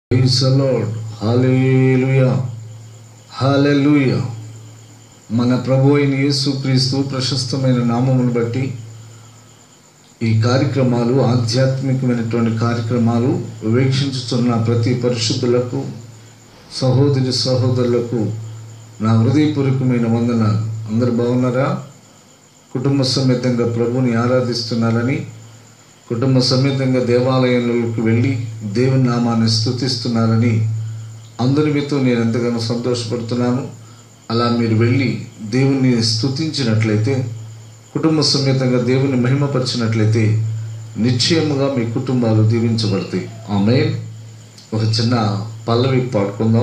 praise the lord hallelujah hallelujah మన ప్రభు అయిన యేసుక్రీస్తు ప్రశస్తమైన నామమును బట్టి ఈ కార్యక్రమాలు ఆధ్యాత్మికమైనటువంటి కార్యక్రమాలు వీక్షించుతున్న ప్రతి పరిశుద్ధులకు సహోదరి సహోదరులకు నా హృదయపూర్వకమైన వందనాలు అందరు బాగున్నారా కుటుంబ సమేతంగా ప్రభుని ఆరాధిస్తున్నారని కుటుంబ సమేతంగా దేవాలయంలోకి వెళ్ళి దేవుని నామాన్ని స్తుతిస్తున్నారని అందరి మీతో నేను ఎంతగానో సంతోషపడుతున్నాను అలా మీరు వెళ్ళి దేవుణ్ణి స్తుతించినట్లయితే కుటుంబ సమేతంగా దేవుని మహిమపరిచినట్లయితే నిశ్చయముగా మీ కుటుంబాలు దీవించబడతాయి ఆమె ఒక చిన్న పల్లవి పాడుకుందాం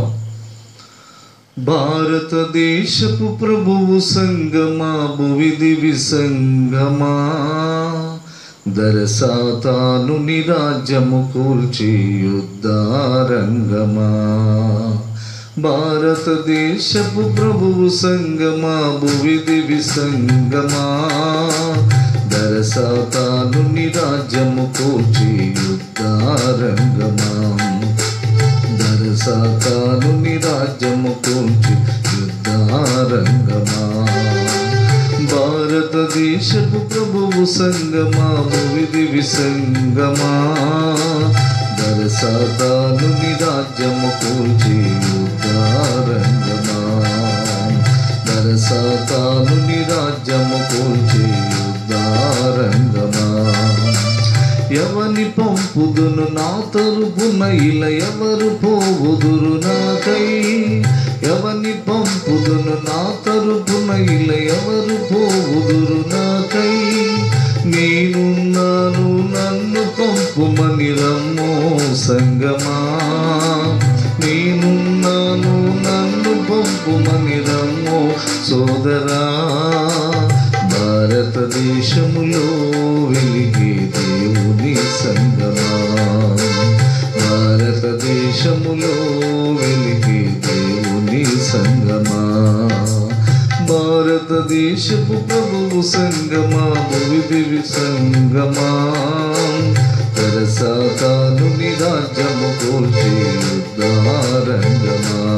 భారతదేశపు ప్రభువు సంగమా భువి దివి సంగమా దరసాతాను నిరాజ్యము కూల్చి యుద్ధారంగమా భారతదేశపు ప్రభువు సంగమా భువి దివి సంగమా దరసాతాను నిరాజ్యము కూల్చి యుద్ధారంగమా దరసాతాను నిరాజ్యము కూల్చి యుద్ధారంగమా భారతదేశపు ప్రభువు సంగమా భువిధి విసంగమా దరసాతాను నిరాజ్యము కూల్చి యుద్ధారంగమా దరసాతాను నిరాజ్యము కూల్చి యుద్ధారంగమా ఎవని పంపుదును నా తరుపున ఇలా ఎవరు పోవుదురు నాకై ఎవని పంపుదును నా తరుపున ఇలా ఎవరు పోవుదురు నాకై నేనున్నాను నన్ను పంపుమని రమ్మో సంగమా నేనున్నాను నన్ను పంపుమని రమ్మో సోదరా భారతదేశములో వెలిగే దేవుని సంగమా భారతదేశములో వెలిగే దేవుని సంగమా భారతదేశపు ప్రభువు సంగమా భువిదివి సంగమా తరసాతాను నిరాజ్యము కోల్చి యుద్ధారంగమా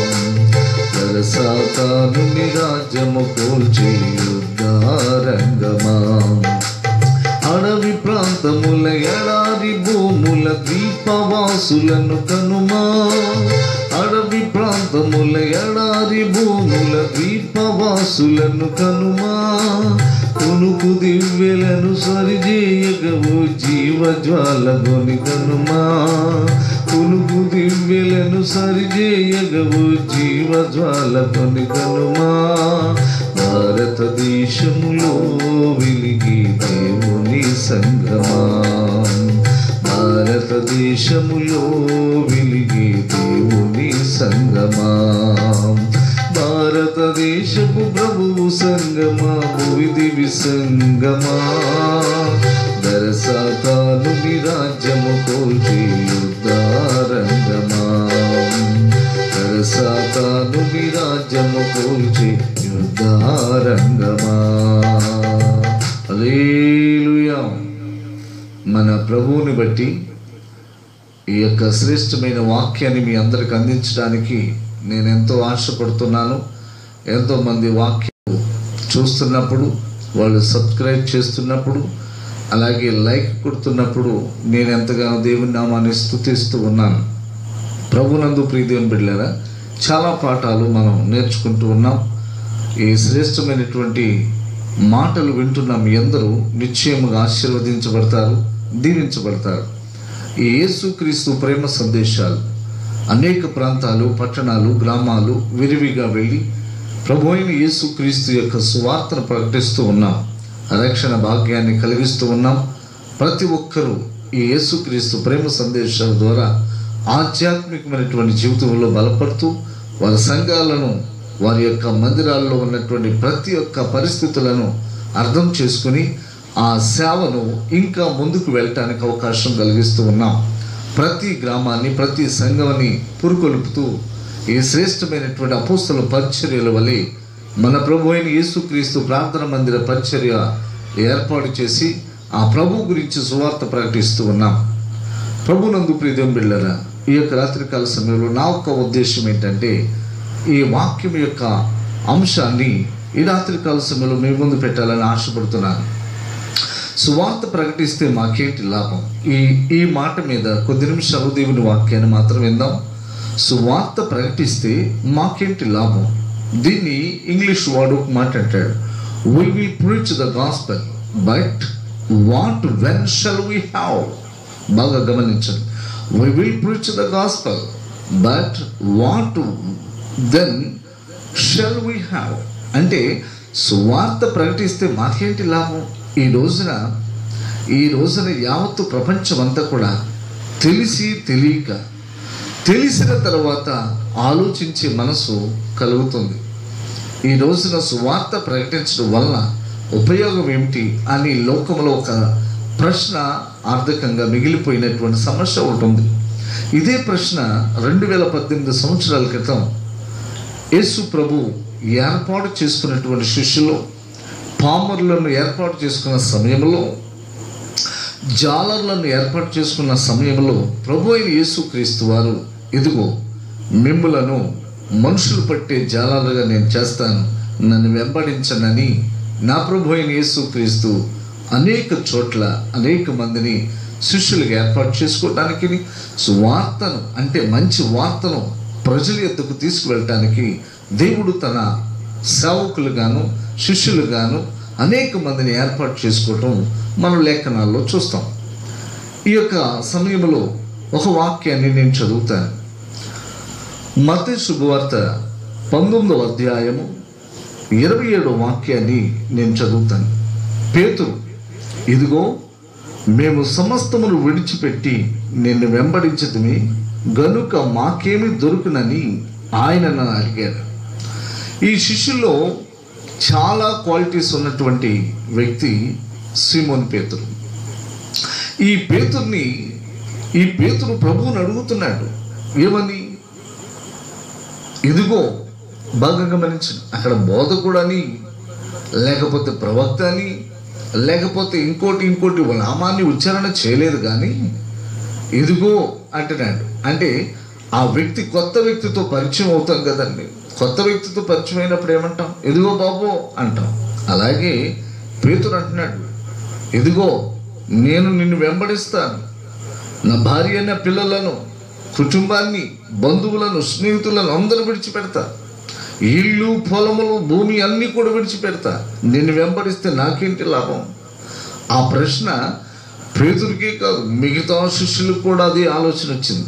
సరసాతాను నిరాజ్యము కూల్చి యుద్ధారంగమా అడవి ప్రాంతముల ఎడారి భూముల ద్వీపవాసులను కనుమా అడవి ప్రాంతముల ఎడారి భూముల ద్వీపవాసులను కనుమా కొనుకు దివ్యలను సరిచేయగవు జీవజ్వాల గొని కనుమా కొనుకు దివ్యలను సరిచేయగవు జీవజ్వాల కొని కనుమా భారతదేశములో వెలిగి దేవుని సంగమా భారతదేశములో వెలిగి దేవుని సంగమా భారతదేశపు ప్రభువు సంగమా భూదివి సంగమా దరసాతాను నిరాజ్యము కోల్చి యుద్ధారంగమా దరసాతాను నిరాజ్యము కోల్చి యుద్ధారంగమా హల్లెలూయా మన ప్రభువుని బట్టి ఈ యొక్క శ్రేష్టమైన వాక్యాన్ని మీ అందరికి అందించడానికి నేను ఎంతో ఆశపడుతున్నాను ఎంతోమంది వాక్యం చూస్తున్నప్పుడు వాళ్ళు సబ్స్క్రైబ్ చేస్తున్నప్పుడు అలాగే లైక్ కొడుతున్నప్పుడు నేను ఎంతగానో దేవుని నామాన్ని స్థుతిస్తూ ఉన్నాను ప్రభునందు ప్రీతిని బిడ్డారా చాలా పాఠాలు మనం నేర్చుకుంటూ ఉన్నాం ఈ శ్రేష్టమైనటువంటి మాటలు వింటున్న మీ అందరూ నిశ్చయముగా ఆశీర్వదించబడతారు దీవించబడతారు ఈ యేసుక్రీస్తు ప్రేమ సందేశాలు అనేక ప్రాంతాలు పట్టణాలు గ్రామాలు విరివిగా వెళ్ళి ప్రభు అయిన యేసుక్రీస్తు యొక్క సువార్తను ప్రకటిస్తూ ఉన్నాం రక్షణ భాగ్యాన్ని కలిగిస్తూ ఉన్నాం ప్రతి ఒక్కరూ ఈ యేసుక్రీస్తు ప్రేమ సందేశాల ద్వారా ఆధ్యాత్మికమైనటువంటి జీవితంలో బలపడుతూ వారి సంఘాలను వారి యొక్క మందిరాల్లో ఉన్నటువంటి ప్రతి ఒక్క పరిస్థితులను అర్థం చేసుకుని ఆ సేవను ఇంకా ముందుకు వెళ్ళటానికి అవకాశం కలిగిస్తూ ఉన్నాం ప్రతి గ్రామాన్ని ప్రతి సంఘాన్ని పురుకొలుపుతూ ఈ శ్రేష్టమైనటువంటి అపోస్తల పరిచర్యల వలె మన ప్రభు అయిన యేసుక్రీస్తు ప్రార్థన మందిర పరిచర్య ఏర్పాటు చేసి ఆ ప్రభు గురించి సువార్త ప్రకటిస్తూ ఉన్నాం ప్రభునందు ప్రీతం బిళ్ళరా ఈ యొక్క రాత్రికాల సమయంలో నా యొక్క ఉద్దేశం ఏంటంటే ఈ వాక్యం యొక్క అంశాన్ని ఈ రాత్రికాల సమయంలో మీ ముందు పెట్టాలని ఆశపడుతున్నాను సువార్త ప్రకటిస్తే మాకేంటి లాభం ఈ ఈ మాట మీద కొద్ది నిమిషాలు దేవుని వాక్యాన్ని మాత్రం విందాం సువార్త ప్రకటిస్తే మాకేంటి లాభం దీన్ని ఇంగ్లీష్ వాడు ఒక మాట అంటాడు we will preach the gospel but what when shall we have బాగా గమనించండి we will preach the gospel but what then shall we have అంటే సువార్త ప్రకటిస్తే మాకేంటి లాభం ఈ రోజున ఈ రోజున యావత్తు ప్రపంచం అంతా కూడా తెలిసి తెలియక తెలిసిన తర్వాత ఆలోచించే మనసు కలుగుతుంది ఈ రోజున సువార్త ప్రకటించడం వలన ఉపయోగం ఏమిటి అని లోకంలో ఒక ప్రశ్న ఆర్థికంగా మిగిలిపోయినటువంటి సమస్య ఒకటి ఉంది ఇదే ప్రశ్న రెండు వేల పద్దెనిమిది సంవత్సరాల క్రితం యేసు ప్రభు ఏర్పాటు చేసుకున్నటువంటి శిష్యులు పామరులను ఏర్పాటు చేసుకున్న సమయంలో జాలర్లను ఏర్పాటు చేసుకున్న సమయంలో ప్రభు అయిన యేసుక్రీస్తు వారు ఇదిగో మిమ్ములను మనుషులు పట్టే జాలరుగా నేను చేస్తాను నన్ను వెంబడించనని నా ప్రభు అయిన యేసుక్రీస్తు అనేక చోట్ల అనేక మందిని శిష్యులుగా ఏర్పాటు చేసుకోవడానికి సువార్తను అంటే మంచి వార్తను ప్రజల ఎద్దుకు తీసుకువెళ్ళటానికి దేవుడు తన సేవకులుగాను శిష్యులుగాను అనేక మందిని ఏర్పాటు చేసుకోవటం మనం లేఖనాల్లో చూస్తాం ఈ యొక్క సమయంలో ఒక వాక్యాన్ని నేను చదువుతాను మత శుభవార్త పంతొమ్మిదవ అధ్యాయము ఇరవై ఏడవ వాక్యాన్ని నేను చదువుతాను పేతురు ఇదిగో మేము సమస్తమును విడిచిపెట్టి నిన్ను వెంబడించదమి గనుక మాకేమి దొరుకునని ఆయన నన్ను అడిగాడు ఈ శిష్యుల్లో చాలా క్వాలిటీస్ ఉన్నటువంటి వ్యక్తి సిమోన్ పేతురు ఈ పేతుర్ని ఈ పేతురు ప్రభువుని అడుగుతున్నాడు ఏమని ఇదిగో బాగా గమనించండి అక్కడ బోధకుడు అని లేకపోతే ప్రవక్త అని లేకపోతే ఇంకోటి ఇంకోటి నామాన్ని ఉచ్చారణ చేయలేదు కానీ ఇదిగో అంటున్నాడు అంటే ఆ వ్యక్తి కొత్త వ్యక్తితో పరిచయం అవుతాం కదండి కొత్త వ్యక్తితో పరిచయం అయినప్పుడు ఏమంటాం ఎదుగో బాబు అంటాం అలాగే పేతురు అంటున్నాడు ఎదుగో నేను నిన్ను వెంబడిస్తాను నా భార్య నా పిల్లలను కుటుంబాన్ని బంధువులను స్నేహితులను అందరూ విడిచిపెడతా ఇల్లు పొలములు భూమి అన్నీ కూడా విడిచిపెడతా నిన్ను వెంబడిస్తే నాకేంటి లాభం ఆ ప్రశ్న పేతురికే కాదు మిగతా శిష్యులకు కూడా అదే ఆలోచన వచ్చింది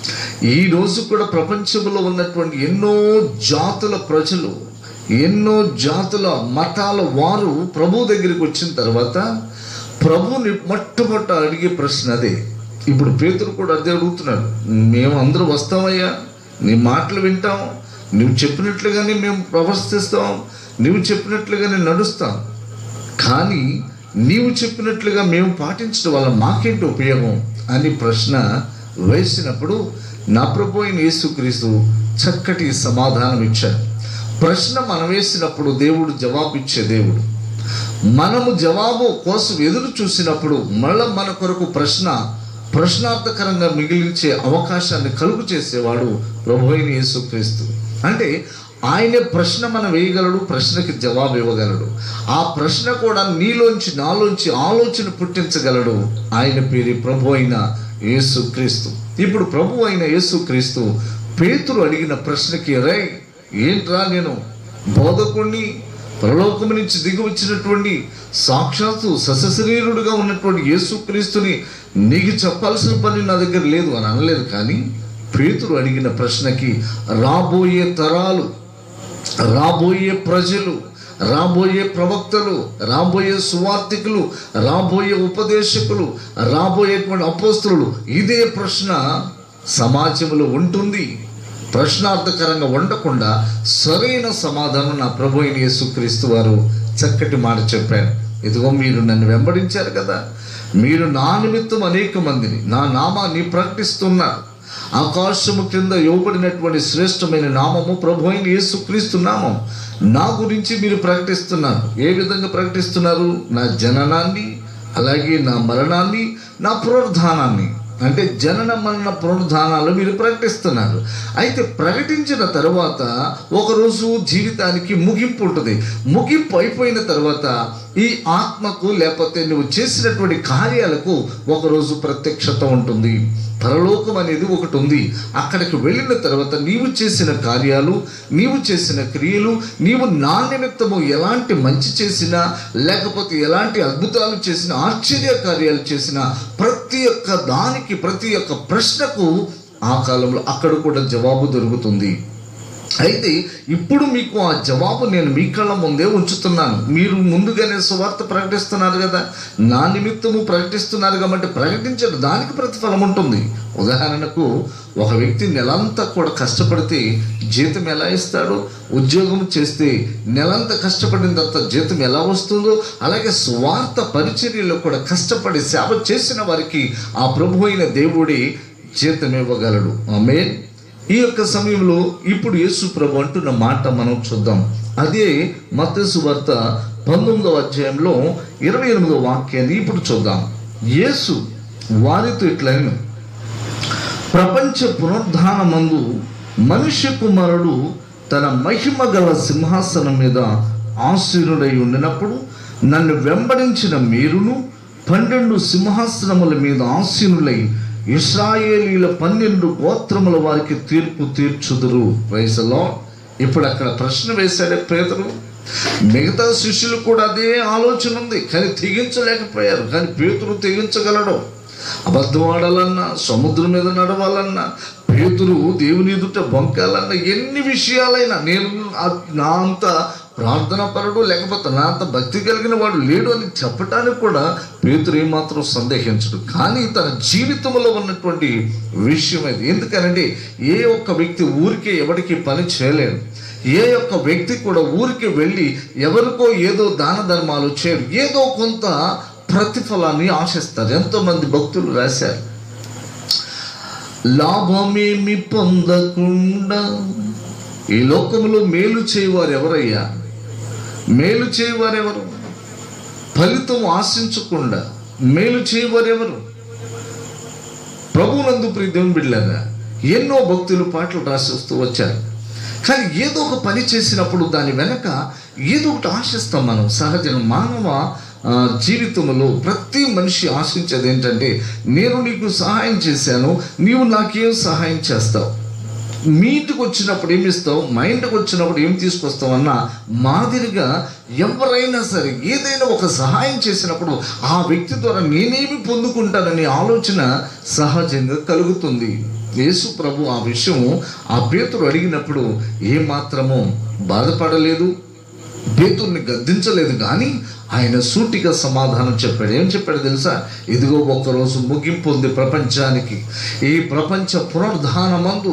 ఈ రోజు కూడా ప్రపంచంలో ఉన్నటువంటి ఎన్నో జాతుల ప్రజలు ఎన్నో జాతుల మతాల వారు ప్రభు దగ్గరికి వచ్చిన తర్వాత ప్రభుని మొట్టమొదట అడిగే ప్రశ్న అదే ఇప్పుడు పేతురు కూడా అదే అడుగుతున్నాడు మేము అందరూ వస్తామయ్యా నీ మాటలు వింటాం నువ్వు చెప్పినట్లుగానే మేము ప్రవర్తిస్తాం నువ్వు చెప్పినట్లుగానే నడుస్తాం కానీ నీవు చెప్పినట్లుగా మేము పాటించడం వల్ల మాకేంటి ఉపయోగం అని ప్రశ్న వేసినప్పుడు నా ప్రభు అయిన యేసుక్రీస్తు చక్కటి సమాధానం ఇచ్చాడు ప్రశ్న మనం వేసినప్పుడు దేవుడు జవాబు ఇచ్చే దేవుడు మనము జవాబు కోసం ఎదురు చూసినప్పుడు మళ్ళా మన కొరకు ప్రశ్న ప్రశ్నార్థకరంగా మిగిలించే అవకాశాన్ని కలుగు చేసేవాడు ప్రభు అయిన యేసుక్రీస్తు అంటే ఆయనే ప్రశ్న మనం వేయగలడు ప్రశ్నకి జవాబు ఇవ్వగలడు ఆ ప్రశ్న కూడా నీలోంచి నాలోంచి ఆలోచన పుట్టించగలడు ఆయన పేరు ప్రభు అయిన యేసుక్రీస్తు ఇప్పుడు ప్రభు అయిన యేసుక్రీస్తు పేతురు అడిగిన ప్రశ్నకి రే ఏంట్రా నేను బోధకుణ్ణి పరలోకము నుంచి దిగి వచ్చినటువంటి సాక్షాత్తు సశరీరుడుగా ఉన్నటువంటి యేసుక్రీస్తుని నీకు చెప్పాల్సిన పని నా దగ్గర లేదు అని అనలేదు కానీ పేతురు అడిగిన ప్రశ్నకి రాబోయే తరాలు రాబోయే ప్రజలు రాబోయే ప్రవక్తలు రాబోయే సువార్థికులు రాబోయే ఉపదేశకులు రాబోయేటువంటి అపోస్తులు ఇదే ప్రశ్న సమాజంలో ఉంటుంది ప్రశ్నార్థకరంగా ఉండకుండా సరైన సమాధానం నా ప్రభు అయిన యేసుక్రీస్తు వారు చక్కటి మాట చెప్పారు ఇదిగో మీరు నన్ను వెంబడించారు కదా మీరు నా నిమిత్తం అనేక మందిని నా నామాన్ని ప్రకటిస్తున్నారు ఆకాశము క్రింద ఇవ్వబడినటువంటి శ్రేష్టమైన నామము ప్రభు అయిన యేసుక్రీస్తు నామం నా గురించి మీరు ప్రకటిస్తున్నారు ఏ విధంగా ప్రకటిస్తున్నారు నా జననాన్ని అలాగే నా మరణాన్ని నా పునరుద్ధానాన్ని అంటే జనన మరణ పునరుద్ధానాలు మీరు ప్రకటిస్తున్నారు అయితే ప్రకటించిన తర్వాత ఒకరోజు జీవితానికి ముగింపు ఉంటుంది ముగింపు అయిపోయిన తర్వాత ఈ ఆత్మకు లేకపోతే నువ్వు చేసినటువంటి కార్యాలకు ఒకరోజు ప్రత్యక్షత ఉంటుంది పరలోకం అనేది ఒకటి ఉంది అక్కడికి వెళ్ళిన తర్వాత నీవు చేసిన కార్యాలు నీవు చేసిన క్రియలు నీవు నా నిమిత్తము ఎలాంటి మంచి చేసినా లేకపోతే ఎలాంటి అద్భుతాలు చేసినా ఆశ్చర్య కార్యాలు చేసినా ప్రతి ఒక్క దానికి ప్రతి ఒక్క ప్రశ్నకు ఆ కాలంలో అక్కడ కూడా జవాబు దొరుకుతుంది అయితే ఇప్పుడు మీకు ఆ జవాబు నేను మీ కళ్ళ ముందే ఉంచుతున్నాను మీరు ముందుగానే సువార్త ప్రకటిస్తున్నారు కదా నా నిమిత్తము ప్రకటిస్తున్నారు కాబట్టి ప్రకటించడం దానికి ప్రతిఫలం ఉంటుంది ఉదాహరణకు ఒక వ్యక్తి నెలంతా కూడా కష్టపడితే జీతం ఎలా ఇస్తాడో ఉద్యోగం చేస్తే నెలంతా కష్టపడిన తర్వాత జీతం ఎలా వస్తుందో అలాగే స్వార్థ పరిచర్యలో కూడా కష్టపడి సేవ చేసిన వారికి ఆ ప్రభు అయిన దేవుడి జీతం ఇవ్వగలడు ఆమె ఈ యొక్క సమయంలో ఇప్పుడు యేసు ప్రభు అంటున్న మాట మనం చూద్దాం అదే మత్తసు వార్త పంతొమ్మిదవ అధ్యాయంలో ఇరవై ఎనిమిదవ వాక్యాన్ని ఇప్పుడు చూద్దాం యేసు వారితో ఇట్లైన ప్రపంచ పునరుద్ధానమందు మనుష్య కుమారుడు తన మహిమ గల సింహాసనం మీద ఆసీనుడై ఉండినప్పుడు నన్ను వెంబడించిన మీరును పన్నెండు సింహాసనముల మీద ఆసీనులై ఇస్రాయేలీల పన్నెండు గోత్రముల వారికి తీర్పు తీర్చుదురు వయసులో ఇప్పుడు అక్కడ ప్రశ్న వేశాడే పేదరు మిగతా శిష్యులు కూడా అదే ఆలోచన ఉంది కానీ తెగించలేకపోయారు కానీ పేతురు తెగించగలడు అబద్ధం ఆడాలన్నా సముద్రం మీద నడవాలన్నా పేతురు దేవుని ఎదుట బొంకాలన్నా ఎన్ని విషయాలైనా నేను ఆ- నా అంత ప్రార్థన పరుడు లేకపోతే నా అంత భక్తి కలిగిన వాడు లేడు అని చెప్పటానికి కూడా పేతురు ఏమాత్రం సందేహించడు కానీ తన జీవితంలో ఉన్నటువంటి విషయం అది ఎందుకనంటే ఏ ఒక్క వ్యక్తి ఊరికే ఎవరికి పని చేయలేడు ఏ ఒక్క వ్యక్తి కూడా ఊరికి వెళ్ళి ఎవరికో ఏదో దాన ధర్మాలు చేయరు ఏదో కొంత ప్రతిఫలాన్ని ఆశిస్తారు ఎంతో మంది భక్తులు రాశారు లాభమేమి పొందకుండా ఈ లోకంలో మేలు చేయవారు ఎవరయ్యా మేలు చేయవారు ఎవరు ఫలితం ఆశించకుండా మేలు చేయవారు ఎవరు ప్రభునందు ప్రీతం బిడ్డలారా ఎన్నో భక్తులు పాటలు రాసిస్తూ వచ్చారు కానీ ఏదో ఒక పని చేసినప్పుడు దాని వెనక ఏదో ఒకటి ఆశిస్తాం మనం సహజం మానవ ఆ, జీవితంలో ప్రతి మనిషి ఆశించేది ఏంటంటే నేను నీకు సహాయం చేశాను నీవు నాకేం సహాయం చేస్తావు మీ ఇంటికి వచ్చినప్పుడు ఏమి ఇస్తావు మా ఇంటికి వచ్చినప్పుడు ఏం తీసుకొస్తావు అన్న మాదిరిగా ఎవరైనా సరే ఏదైనా ఒక సహాయం చేసినప్పుడు ఆ వ్యక్తి ద్వారా నేనేమి పొందుకుంటాననే ఆలోచన సహజంగా కలుగుతుంది యేసు ప్రభు ఆ విషయం ఆ పేతురు అడిగినప్పుడు ఏమాత్రము బాధపడలేదు పేతుర్ని గద్దించలేదు కానీ ఆయన సూటిగా సమాధానం చెప్పాడు ఏం చెప్పాడు తెలుసా ఇదిగో ఒక్కరోజు ముగింపు ఉంది ప్రపంచానికి ఈ ప్రపంచ పునరుద్ధానమందు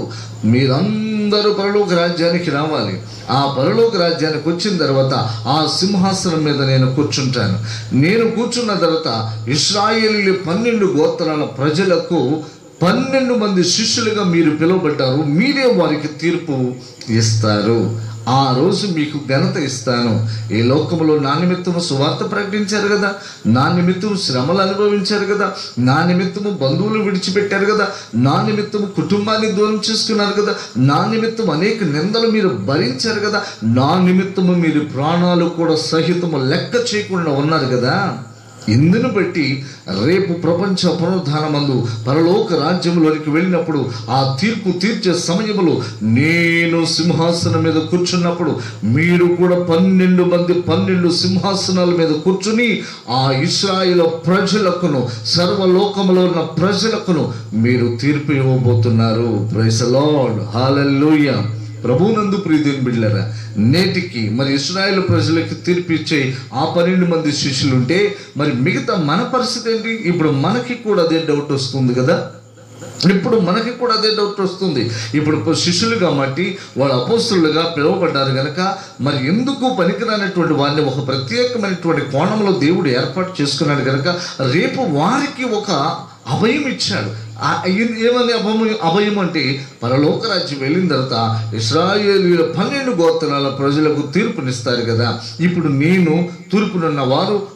మీరందరూ పరలోక రాజ్యానికి రావాలి ఆ పరలోక రాజ్యానికి వచ్చిన తర్వాత ఆ సింహాసనం మీద నేను కూర్చుంటాను నేను కూర్చున్న తర్వాత ఇస్రాయేలీ పన్నెండు గోత్రాల ప్రజలకు పన్నెండు మంది శిష్యులుగా మీరు పిలువబడ్డారు మీరే వారికి తీర్పు ఇస్తారు ఆ రోజు మీకు ఘనత ఇస్తాను ఈ లోకంలో నా నిమిత్తము సువార్త ప్రకటించారు కదా నా నిమిత్తము శ్రమలు అనుభవించారు కదా నా నిమిత్తము బంధువులు విడిచిపెట్టారు కదా నా నిమిత్తము కుటుంబాన్ని దూరం చేసుకున్నారు కదా నా నిమిత్తం అనేక నిందలు మీరు భరించారు కదా నా నిమిత్తము మీరు ప్రాణాలు కూడా సహితము లెక్క చేయకుండా ఉన్నారు కదా ఇందును బట్టి రేపు ప్రపంచ పునరుద్ధానమందు పరలోక రాజ్యంలోనికి వెళ్ళినప్పుడు ఆ తీర్పు తీర్చే సమయంలో నేను సింహాసనం మీద కూర్చున్నప్పుడు మీరు కూడా పన్నెండు మంది పన్నెండు సింహాసనాల మీద కూర్చుని ఆ ఇస్రాయిల ప్రజలకును సర్వలోకములో ఉన్న ప్రజలకును మీరు తీర్పు ఇవ్వబోతున్నారు ప్రైస్ లార్డ్ హాలూయా ప్రభునందు ప్రీతిని బిడ్డలరా నేటికి మరి ఇస్రాయేల్ ప్రజలకి తీర్పిచ్చే ఆ పన్నెండు మంది శిష్యులు ఉంటే మరి మిగతా మన పరిస్థితి ఏంటి ఇప్పుడు మనకి కూడా అదే డౌట్ వస్తుంది కదా ఇప్పుడు మనకి కూడా అదే డౌట్ వస్తుంది ఇప్పుడు శిష్యులు కాబట్టి వాళ్ళు అపోస్తులుగా పిలువబడ్డారు కనుక మరి ఎందుకు పనికిరానటువంటి వారిని ఒక ప్రత్యేకమైనటువంటి కోణంలో దేవుడు ఏర్పాటు చేసుకున్నాడు కనుక రేపు వారికి ఒక అభయం ఇచ్చాడు ఆ ఏ- ఏమని అభయం అభయం అంటే పరలోక రాజ్యం వెళ్ళిన తర్వాత ఇస్రాయేలీల పన్నెండు గోత్రాల ప్రజలకు తీర్పునిస్తారు కదా ఇప్పుడు నేను తూర్పునున్న వారు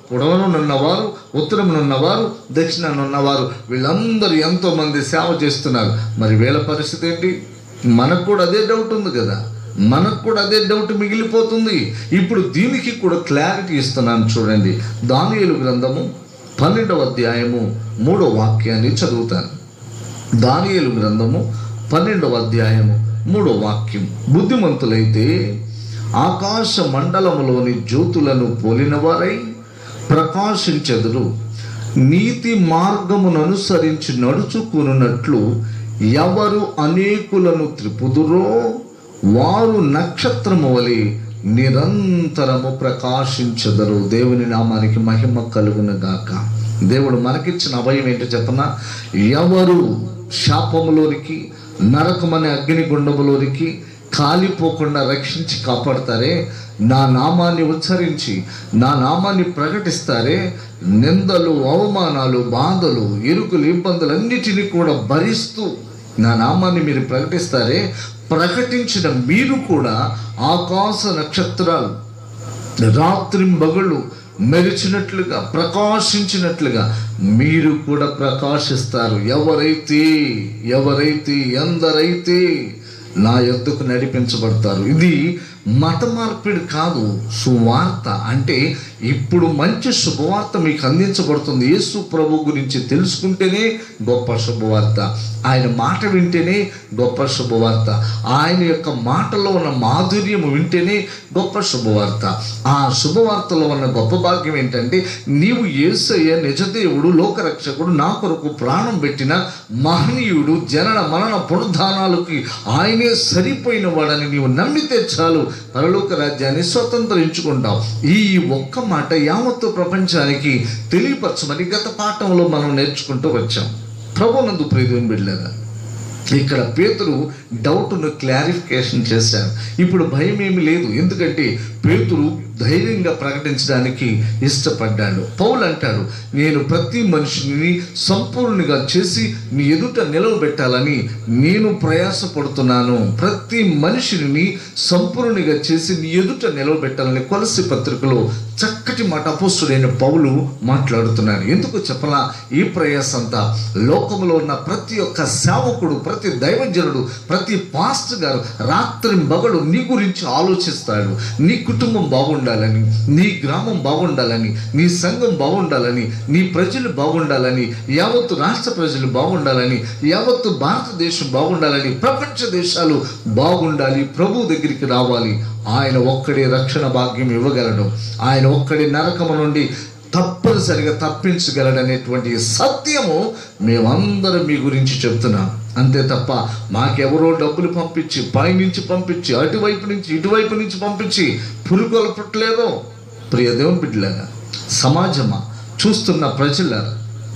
పొడవనున్నవారు ఉత్తరమునున్నవారు దక్షిణానున్నవారు వీళ్ళందరూ ఎంతో మంది సేవ చేస్తున్నారు మరి వీళ్ళ పరిస్థితి ఏంటి మనకు కూడా అదే డౌట్ ఉంది కదా మనకు కూడా అదే డౌట్ మిగిలిపోతుంది ఇప్పుడు దీనికి కూడా క్లారిటీ ఇస్తున్నాను చూడండి దానియేలు గ్రంథము పన్నెండవ అధ్యాయము మూడో వాక్యాన్ని చదువుతాను దానియేలు గ్రంథము పన్నెండవ అధ్యాయము మూడో వాక్యం బుద్ధిమంతులైతే ఆకాశ మండలములోని జ్యోతులను పోలిన వారై ప్రకాశించెదరు నీతి మార్గమును అనుసరించి నడుచుకున్నట్లు ఎవరు అనేకులను త్రిపుదురో వారు నక్షత్రము వలె నిరంతరము ప్రకాశించదరు దేవుని నామానికి మహిమ కలుగును గాక దేవుడు మనకిచ్చిన అభయం ఏంటో చెప్పనా ఎవరు శాపములోనికి నరకమనే అగ్నిగుండములోనికి కాలిపోకుండా రక్షించి కాపాడతారే నా నామాన్ని ఉచ్చరించి నా నామాన్ని ప్రకటిస్తారే నిందలు అవమానాలు బాధలు ఇరుకులు ఇబ్బందులన్నిటినీ కూడా భరిస్తూ నా నామాన్ని మీరు ప్రకటిస్తారే ప్రకటించిన మీరు కూడా ఆకాశ నక్షత్రాలు రాత్రింబగళ్ళు మెరిచినట్లుగా ప్రకాశించినట్లుగా మీరు కూడా ప్రకాశిస్తారు ఎవరైతే ఎవరైతే ఎందరైతే నా యొద్దకు నడిపించబడతారు ఇది మత మార్పిడి కాదు సువార్త అంటే ఇప్పుడు మంచి శుభవార్త మీకు అందించబడుతుంది యేసు ప్రభు గురించి తెలుసుకుంటేనే గొప్ప శుభవార్త ఆయన మాట వింటేనే గొప్ప శుభవార్త ఆయన యొక్క మాటలో ఉన్న మాధుర్యం వింటేనే గొప్ప శుభవార్త ఆ శుభవార్తలో ఉన్న గొప్ప భాగ్యం ఏంటంటే నీవు యేసయ్య నిజదేవుడు లోకరక్షకుడు నా కొరకు ప్రాణం పెట్టిన మహనీయుడు జనన మరణ పునరుద్ధానాలకి ఆయనే సరిపోయిన వాడని నీవు నమ్మితే చాలు పరలోక రాజ్యాన్ని స్వతంత్రించుకుంటాం ఈ ఒక్క మాట యావత్తు ప్రపంచానికి తెలియపరచమని గత పాఠంలో మనం నేర్చుకుంటూ వచ్చాం ప్రభునందు ప్రియదేవుని బిడ్డలారా ఇక్కడ పేతురు డౌట్ను క్లారిఫికేషన్ చేశారు ఇప్పుడు భయం ఏమి లేదు ఎందుకంటే పేతురు ధైర్యంగా ప్రకటించడానికి ఇష్టపడ్డాడు పౌలు అంటాడు నేను ప్రతి మనిషిని సంపూర్ణంగా చేసి నీ ఎదుట నిలవబెట్టాలని నేను ప్రయాసపడుతున్నాను ప్రతి మనిషిని సంపూర్ణంగా చేసి నీ ఎదుట నిలవబెట్టాలని కొలసి పత్రికలో చక్కటి మాట అపోస్తుడైన పౌలు మాట్లాడుతున్నాడు ఎందుకు చెప్పలా ఈ ప్రయాస అంతా లోకంలో ఉన్న ప్రతి ఒక్క సేవకుడు ప్రతి దైవజనుడు ప్రతి పాస్టర్ గారు రాత్రి మగడు నీ గురించి ఆలోచిస్తాడు నీ కుటుంబం బాగుండాలని నీ గ్రామం బాగుండాలని నీ సంఘం బాగుండాలని నీ ప్రజలు బాగుండాలని యావత్తు రాష్ట్ర ప్రజలు బాగుండాలని యావత్తు భారతదేశం బాగుండాలని ప్రపంచ దేశాలు బాగుండాలి ప్రభు దగ్గరికి రావాలి ఆయన ఒక్కడే రక్షణ భాగ్యం ఇవ్వగలడు ఆయన ఒక్కడే నరకము నుండి తప్పనిసరిగా తప్పించగలడనేటువంటి సత్యము మేమందరం మీ గురించి చెప్తున్నాం అంతే తప్ప మాకెవరో డబ్బులు పంపించి పైనుంచి పంపించి అటువైపు నుంచి ఇటువైపు నుంచి పంపించి పురుగొల పుట్టలేదో ప్రియ దేవుని బిడ్డలారా సమాజమా చూస్తున్న ప్రజలారా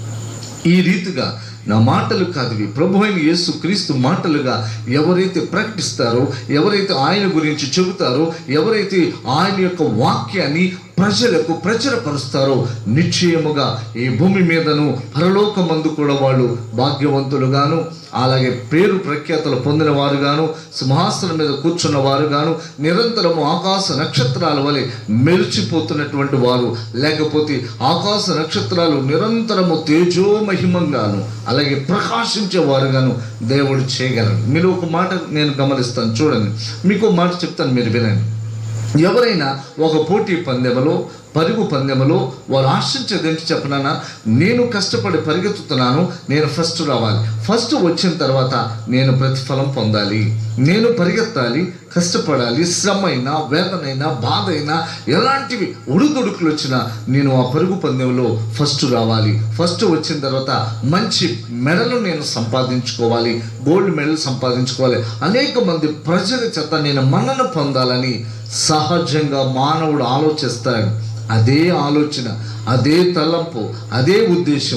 ఈ రీతిగా నా మాటలు కాదు ఇవి ప్రభు అయిన యేసు క్రీస్తు మాటలుగా ఎవరైతే ప్రకటిస్తారో ఎవరైతే ఆయన గురించి చెబుతారో ఎవరైతే ఆయన యొక్క వాక్యాన్ని ప్రజలకు ప్రచురపరుస్తారో నిశ్చయముగా ఈ భూమి మీదను పరలోకమందు కూడా వాళ్ళు భాగ్యవంతులుగాను అలాగే పేరు ప్రఖ్యాతలు పొందిన వారుగాను సింహాసనం మీద కూర్చున్న వారుగాను నిరంతరము ఆకాశ నక్షత్రాల వలె మెరిచిపోతున్నటువంటి వారు లేకపోతే ఆకాశ నక్షత్రాలు నిరంతరము తేజోమహిమంగాను అలాగే ప్రకాశించే వారుగాను దేవుడు చేయగలరు మీరు ఒక మాట నేను గమనిస్తాను చూడండి మీకు ఒక మాట చెప్తాను మీరు వినండి ఎవరైనా ఒక పోటీ పందెములో పరుగు పందెములో వారు ఆశించేది ఏంటి చెప్పనా నేను కష్టపడి పరిగెత్తుతున్నాను నేను ఫస్ట్ రావాలి ఫస్ట్ వచ్చిన తర్వాత నేను ప్రతిఫలం పొందాలి నేను పరిగెత్తాలి కష్టపడాలి శ్రమ అయినా వేదనైనా బాధ అయినా ఎలాంటివి ఉడుదుడుకులు వచ్చినా నేను ఆ పరుగు పందెంలో ఫస్ట్ రావాలి ఫస్ట్ వచ్చిన తర్వాత మంచి మెడలు నేను సంపాదించుకోవాలి గోల్డ్ మెడల్ సంపాదించుకోవాలి అనేక మంది ప్రజల చేత నేను మన్నన పొందాలని సహజంగా మానవుడు ఆలోచిస్తాడు అదే ఆలోచన అదే తలంపు అదే ఉద్దేశం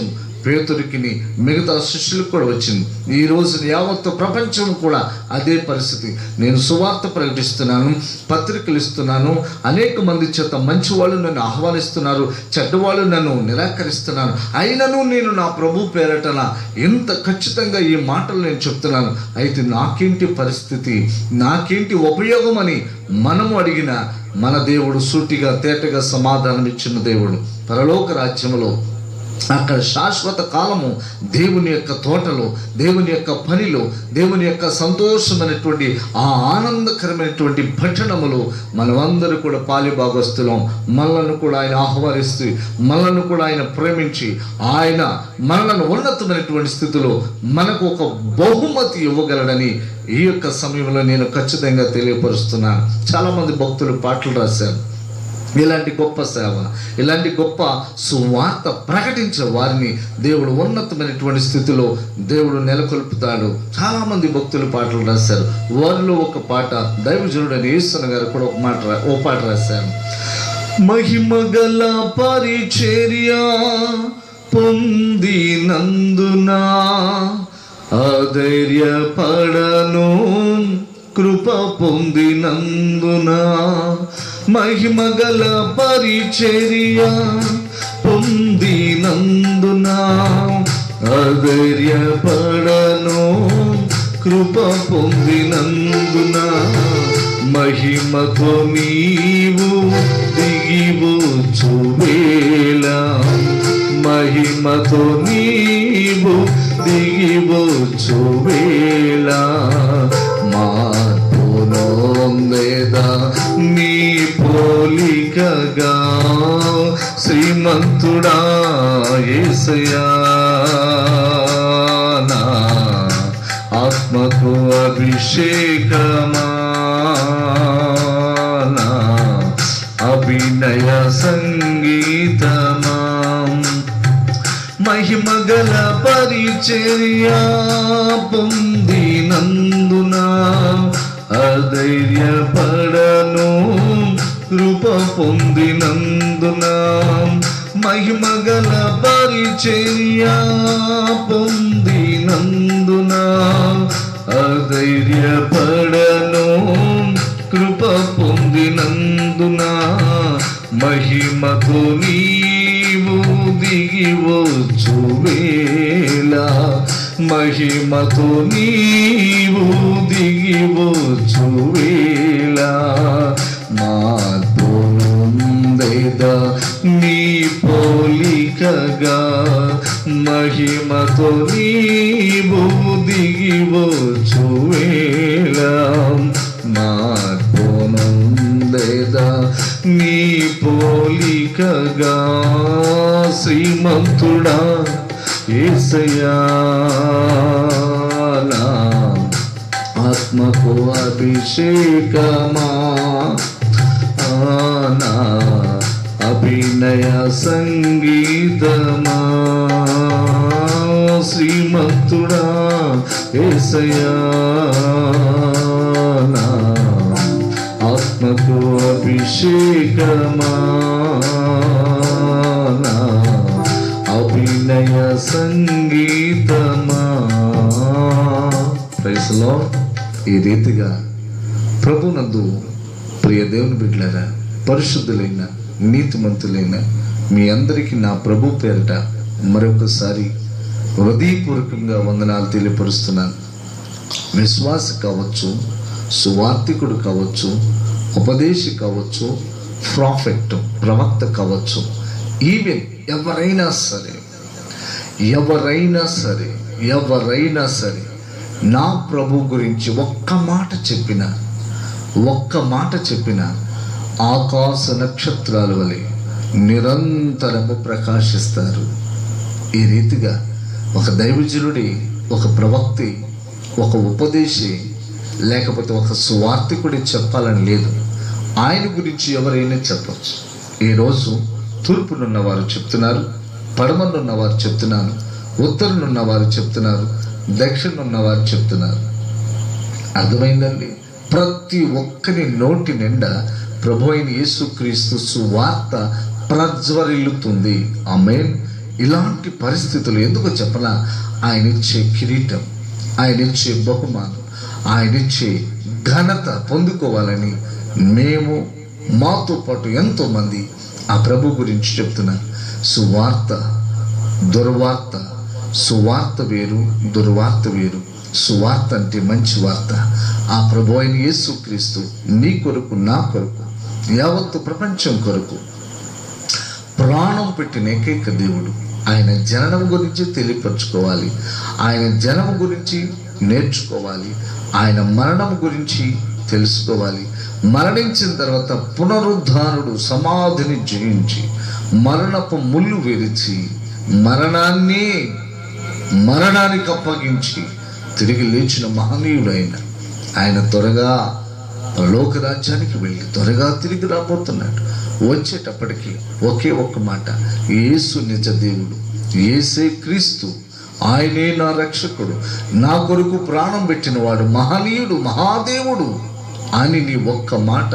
పేతురికి మిగతా శిష్యులకు కూడా వచ్చింది ఈ రోజు యావత్తు ప్రపంచం కూడా అదే పరిస్థితి నేను సువార్త ప్రకటిస్తున్నాను పత్రికలు ఇస్తున్నాను అనేక మంది చేత మంచి వాళ్ళు నన్ను ఆహ్వానిస్తున్నారు చెడ్డవాళ్ళు నన్ను నిరాకరిస్తున్నారు అయినను నేను నా ప్రభు పేరటన ఎంత ఖచ్చితంగా ఈ మాటలు నేను చెప్తున్నాను అయితే నాకేంటి పరిస్థితి నాకేంటి ఉపయోగం అని మనము అడిగిన మన దేవుడు సూటిగా తేటగా సమాధానం ఇచ్చిన దేవుడు పరలోక రాజ్యములో అక్కడ శాశ్వత కాలము దేవుని యొక్క తోటలో దేవుని యొక్క పనిలో దేవుని యొక్క సంతోషమైనటువంటి ఆ ఆనందకరమైనటువంటి పట్టణములో మనమందరూ కూడా పాలిభాగస్తులం మనలను కూడా ఆయన ఆహ్వానిస్తూ మనలను కూడా ఆయన ప్రేమించి ఆయన మనలను ఉన్నతమైనటువంటి స్థితిలో మనకు ఒక బహుమతి ఇవ్వగలడని ఈ యొక్క సమయంలో నేను ఖచ్చితంగా తెలియపరుస్తున్నాను చాలామంది భక్తులు పాటలు రాశారు ఇలాంటి గొప్ప సేవ ఇలాంటి గొప్ప సువార్త ప్రకటించే వారిని దేవుడు ఉన్నతమైనటువంటి స్థితిలో దేవుడు నెలకొల్పుతాడు చాలా మంది భక్తులు పాటలు రాశారు వారిలో ఒక పాట దైవజనుడు యేసన గారు కూడా ఒక మాట రా- ఓ పాట రాశారు మహిమగల పరిచర్య పొందినందునా ఆధైర్యపడను కృప పొందినందున మహిమగల పరిచర్య పొందినందున ఆధైర్యపడను కృప పొందినందున మహిమతో నీవు దిగివచ్చు వేళ మహిమతో నీవు దిగివచ్చు వేళ మార్పునొందేదా నీ పోలికగా శ్రీమంతుడా యేసయ్యా నా ఆత్మకు అభిషేకమా నా అభినయ సంగీతమా మహిమగల పరిచర్య పొందినందున అధైర్యపడను కృప పొందినందున మహిమగల పరిచర్య పొందినందున అధైర్యపడను కృప పొందినందున మహిమతో నీవు దిగివచ్చు వేళ మహిమతో నీవు దిగివచ్చు వేళ మార్పుందేదా నీ పోలికగా మహిమతో నీవు దిగివచ్చు వేళ మార్పునందేదా నీ పోలికగా శ్రీమంతుడా ఏసయా నా ఆత్మకు అభిషేకమా ఆనా అభినయ సంగీతమా శ్రీమంతుడా ఏసయా నా ఆత్మకు అభిషేకమా నా అభినయ సంగీతమా ప్రైస్లో ఈ రీతిగా ప్రభునందు ప్రియ దేవుని బిడ్డలారా పరిశుద్ధులైన నీతిమంతులైన మీ అందరికీ నా ప్రభు పేరట మరొకసారి హృదయపూర్వకంగా వందనాలు తెలియపరుస్తున్నాను విశ్వాస కావచ్చు సువార్థికుడు కావచ్చు ఉపదేశి కావచ్చు ప్రాఫెక్ట్ ప్రవక్త కావచ్చు ఈవెన్ ఎవరైనా సరే ఎవరైనా సరే ఎవరైనా సరే నా ప్రభు గురించి ఒక్క మాట చెప్పిన ఒక్క మాట చెప్పిన ఆకాశ నక్షత్రాల వలె నిరంతరము ప్రకాశిస్తారు ఈ రీతిగా ఒక దైవజనుడి ఒక ప్రవక్తి ఒక ఉపదేశి లేకపోతే ఒక సువార్థికుడి చెప్పాలని లేదు ఆయన గురించి ఎవరైనా చెప్పచ్చు ఈరోజు తూర్పునున్న వారు చెప్తున్నారు పడమనున్న వారు చెప్తున్నారు ఉత్తరనున్న వారు చెప్తున్నారు దక్షిణున్న వారు చెప్తున్నారు అర్థమైందండి ప్రతి ఒక్కరి నోటి నిండా ప్రభు అయిన యేసుక్రీస్తు సువార్త ప్రజ్వరిల్లుతుంది ఆమెన్ ఇలాంటి పరిస్థితులు ఎందుకు చెప్పనా ఆయన ఇచ్చే కిరీటం ఆయన ఇచ్చే బహుమానం ఆయన ఇచ్చే ఘనత పొందుకోవాలని మేము మాతో పాటు ఎంతోమంది ఆ ప్రభు గురించి చెప్తున్నారు సువార్త దుర్వార్త సువార్త వేరు దుర్వార్త వేరు సువార్త అంటే మంచి వార్త ఆ ప్రభు అయిన యేసుక్రీస్తు నీ కొరకు నా కొరకు యావత్తు ప్రపంచం కొరకు ప్రాణం పెట్టిన ఏకైక దేవుడు ఆయన జననం గురించి తెలియపరచుకోవాలి ఆయన జనం గురించి నేర్చుకోవాలి ఆయన మరణం గురించి తెలుసుకోవాలి మరణించిన తర్వాత పునరుద్ధానుడు సమాధిని జయించి మరణపు ముళ్ళు విరిచి మరణాన్ని మరణానికి అప్పగించి తిరిగి లేచిన మహనీయుడైన ఆయన త్వరగా లోక రాజ్యానికి వెళ్ళి త్వరగా తిరిగి రాబోతున్నాడు వచ్చేటప్పటికి ఒకే ఒక్క మాట యేసు నిజ దేవుడు ఏసే క్రీస్తు ఆయనే నా రక్షకుడు నా కొరకు ప్రాణం పెట్టినవాడు మహనీయుడు మహాదేవుడు అని నీ ఒక్క మాట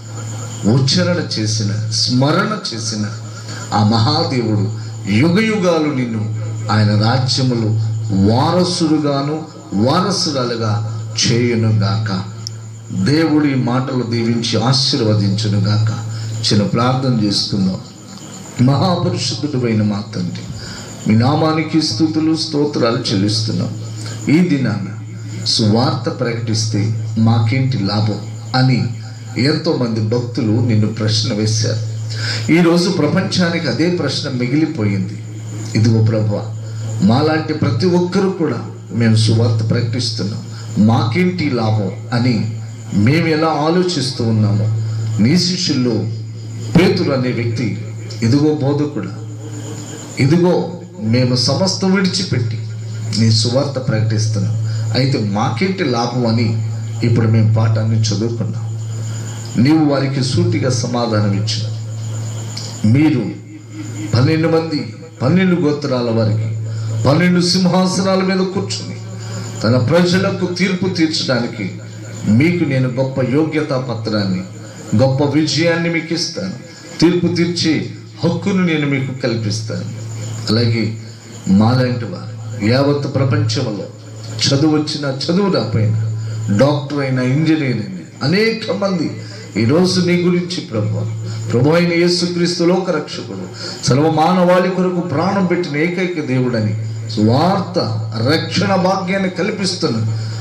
ఉచ్చారణ చేసిన స్మరణ చేసిన ఆ మహాదేవుడు యుగ యుగాలు నిన్ను ఆయన రాజ్యములు వారసుడుగాను వారసురాలుగా చేయునుగాక దేవుడి మాటలు దీవించి ఆశీర్వదించునుగాక చిన్న ప్రార్థన చేసుకుందాం మహాపరిశుద్ధుడైన మా తండ్రి మీ నామానికి స్థుతులు స్తోత్రాలు చెల్లిస్తున్నాం ఈ దినాన సువార్త ప్రకటిస్తే మాకేంటి లాభం అని ఎంతోమంది భక్తులు నిన్ను ప్రశ్న వేశారు ఈరోజు ప్రపంచానికి అదే ప్రశ్న మిగిలిపోయింది ఇదిగో ప్రభు మాలాంటి ప్రతి ఒక్కరూ కూడా మేము సువార్త ప్రకటిస్తున్నాం మాకేంటి లాభం అని మేము ఎలా ఆలోచిస్తూ ఉన్నామో నీ శిష్యుల్లో పేతురు అనే వ్యక్తి ఇదిగో బోధకుడా ఇదిగో మేము సమస్తం విడిచిపెట్టి నీ సువార్త ప్రకటిస్తున్నాం అయితే మాకేంటి లాభం అని ఇప్పుడు మేము పాఠాన్ని చదువుకున్నాం నీవు వారికి సూటిగా సమాధానం ఇచ్చిన మీరు పన్నెండు మంది పన్నెండు గోత్రాల వారికి పన్నెండు సింహాసనాల మీద కూర్చుని తన ప్రజలకు తీర్పు తీర్చడానికి మీకు నేను గొప్ప యోగ్యతా పత్రాన్ని గొప్ప విజయాన్ని మీకు ఇస్తాను తీర్పు తీర్చి హక్కును నేను మీకు కల్పిస్తాను అలాగే మాలాంటి వారు యావత్ ప్రపంచంలో చదువు వచ్చిన చదువు రాపోయినా డాక్టర్ అయినా ఇంజనీర్ అయినా అనేక మంది ఈరోజు నీ గురించి ప్రభు ప్రభు అయిన యేసుక్రీస్తు లోక రక్షకుడు సర్వ మానవాళి కొరకు ప్రాణం పెట్టిన ఏకైక దేవుడని స్వార్థ రక్షణ భాగ్యాన్ని కల్పిస్తున్న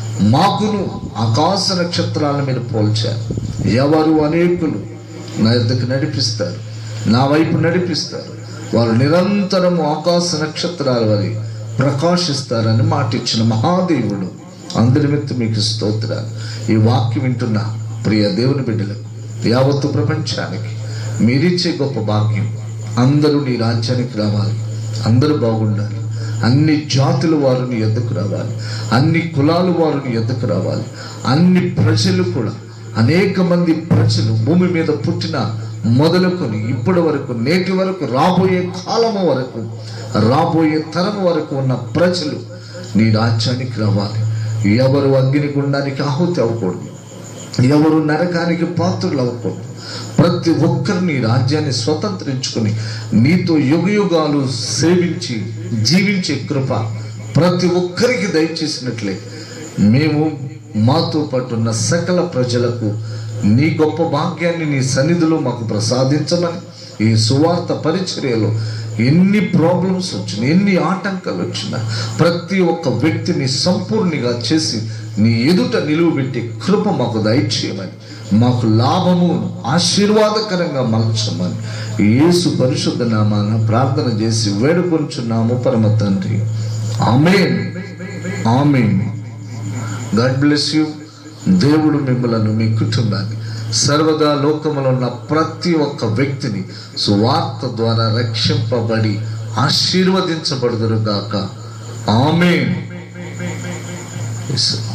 మాకును ఆకాశ నక్షత్రాల మీద పోల్చారు ఎవరు అనేకులు నా యొద్దకు నడిపిస్తారు నా వైపు నడిపిస్తారు వారు నిరంతరము ఆకాశ నక్షత్రాల వలె ప్రకాశిస్తారని మాటిచ్చిన మహాదేవుడు అందరి మీద మీకు స్తోత్రాలు ఈ వాక్యం వింటున్న ప్రియ దేవుని బిడ్డలకు యావత్తు ప్రపంచానికి మీరిచ్చే గొప్ప భాగ్యం అందరూ నీ రాజ్యానికి రావాలి అందరూ బాగుండాలి అన్ని జాతుల వారు నీ ఎద్దకు రావాలి అన్ని కులాల వారు నీ ఎద్దకు రావాలి అన్ని ప్రజలు కూడా అనేక మంది ప్రజలు భూమి మీద పుట్టిన మొదలుకొని ఇప్పటి వరకు నేటి వరకు రాబోయే కాలము వరకు రాబోయే తరం వరకు ఉన్న ప్రజలు నీ రాజ్యానికి రావాలి ఎవరు అగ్ని గుండానికి ఆహుతి అవ్వకూడదు ఎవరు నరకానికి పాత్రలు అవ్వకూడదు ప్రతి ఒక్కరు నీ రాజ్యాన్ని స్వతంత్రించుకొని నీతో యుగ యుగాలు సేవించి జీవించే కృప ప్రతి ఒక్కరికి దయచేసినట్లే మేము మాతో పాటు ఉన్న సకల ప్రజలకు నీ గొప్ప భాగ్యాన్ని నీ సన్నిధిలో మాకు ప్రసాదించమని ఈ సువార్త పరిచర్యలో ఎన్ని ప్రాబ్లమ్స్ వచ్చినా ఎన్ని ఆటంకాలు వచ్చినా ప్రతి ఒక్క వ్యక్తిని సంపూర్ణిగా చేసి నీ ఎదుట నిలువబెట్టే కృప మాకు దయచేయమని మాకు లాభము ఆశీర్వాదకరంగా మలచమని యేసు పరిశుద్ధ నామాన ప్రార్థన చేసి వేడుకొంచున్నాము పరమ తండ్రి amen amen God bless you దేవుడు మిమ్మలను మీ కుటుంబాన్ని సర్వదా లోకములో ఉన్న ప్రతి ఒక్క వ్యక్తిని సువార్త ద్వారా రక్షింపబడి ఆశీర్వదించబడుదురు గాక ఆమెన్